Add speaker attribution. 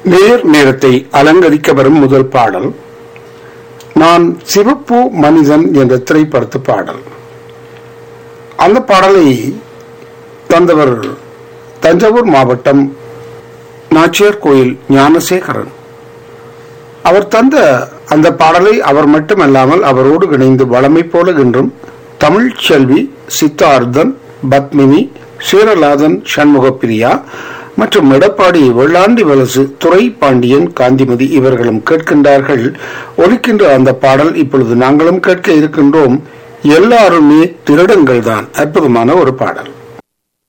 Speaker 1: நேர் நேரத்தை அலங்கரிக்க வரும் முதல் பாடல் நான் சிவப்பு மனிதன் என்ற திரைப்படத்து பாடல் அந்த பாடலை தந்தவர் தஞ்சாவூர் மாவட்டம் நாச்சியார் கோயில் ஞானசேகரன் அவர் தந்த அந்த பாடலை அவர் மட்டுமல்லாமல் அவரோடு இணைந்து வளமை போல என்றும் தமிழ் செல்வி சித்தார்த்தன் பத்மினி சீரலாதன் சண்முகப்பிரியா மற்றும் எடப்பாடி வெள்ளாண்டி வலசு துறை பாண்டியன் காந்திமதி இவர்களும் கேட்கின்றார்கள் ஒலிக்கின்ற அந்த பாடல் இப்பொழுது நாங்களும் கேட்க இருக்கின்றோம் எல்லாருமே திருடங்கள் தான் அற்புதமான ஒரு பாடல்